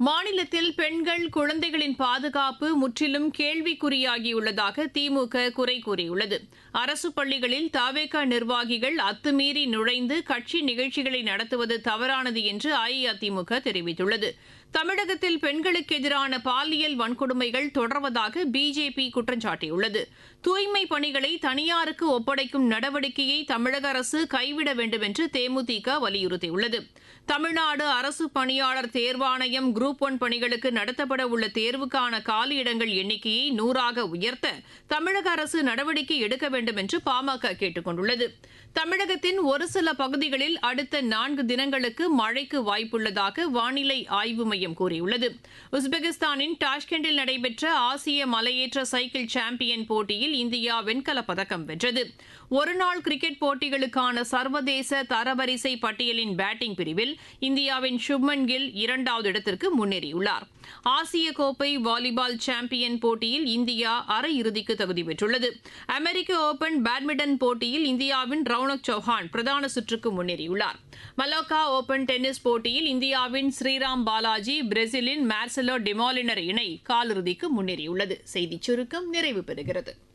மாநிலத்தில் பெண்கள் குழந்தைகளின் பாதுகாப்பு முற்றிலும் கேள்விக்குறியாகியுள்ளதாக திமுக குறை கூறியுள்ளது அரசு பள்ளிகளில் தாவேகா நிர்வாகிகள் அத்துமீறி நுழைந்து கட்சி நிகழ்ச்சிகளை நடத்துவது தவறானது என்று அஇஅதிமுக தெரிவித்துள்ளது தமிழகத்தில் பெண்களுக்கு எதிரான பாலியல் வன்கொடுமைகள் தொடர்வதாக பிஜேபி குற்றம் சாட்டியுள்ளது தூய்மை பணிகளை தனியாருக்கு ஒப்படைக்கும் நடவடிக்கையை தமிழக அரசு கைவிட வேண்டும் என்று தேமுதிக வலியுறுத்தியுள்ளது தமிழ்நாடு அரசு பணியாளர் தேர்வாணையம் குரூப் ஒன் பணிகளுக்கு நடத்தப்பட உள்ள தேர்வுக்கான காலியிடங்கள் எண்ணிக்கையை நூறாக உயர்த்த தமிழக அரசு நடவடிக்கை எடுக்க வேண்டும் என்று பாமக கேட்டுக் கொண்டுள்ளது தமிழகத்தின் ஒரு சில பகுதிகளில் அடுத்த நான்கு தினங்களுக்கு மழைக்கு வாய்ப்புள்ளதாக வானிலை ஆய்வு மையம் கூறியுள்ளது உஸ்பெகிஸ்தானின் டாஷ்கெண்டில் நடைபெற்ற ஆசிய மலையேற்ற சைக்கிள் சாம்பியன் போட்டியில் இந்தியா வெண்கலப் பதக்கம் வென்றது ஒருநாள் கிரிக்கெட் போட்டிகளுக்கான சர்வதேச தரவரிசை பட்டியலின் பேட்டிங் பிரிவில் இந்தியாவின் சுப்மன் கில் இரண்டாவது இடத்திற்கு முன்னேறியுள்ளார் ஆசிய கோப்பை வாலிபால் சாம்பியன் போட்டியில் இந்தியா அரையிறுதிக்கு தகுதி பெற்றுள்ளது அமெரிக்க ஓபன் பேட்மிண்டன் போட்டியில் இந்தியாவின் ரவுனக் சௌஹான் பிரதான சுற்றுக்கு முன்னேறியுள்ளார் மலோக்கா ஓபன் டென்னிஸ் போட்டியில் இந்தியாவின் ஸ்ரீராம் பாலாஜி பிரேசிலின் மார்செலோ டிமாலினர் இணை காலிறுதிக்கு முன்னேறியுள்ளது செய்திச் சுருக்கம் நிறைவு பெறுகிறது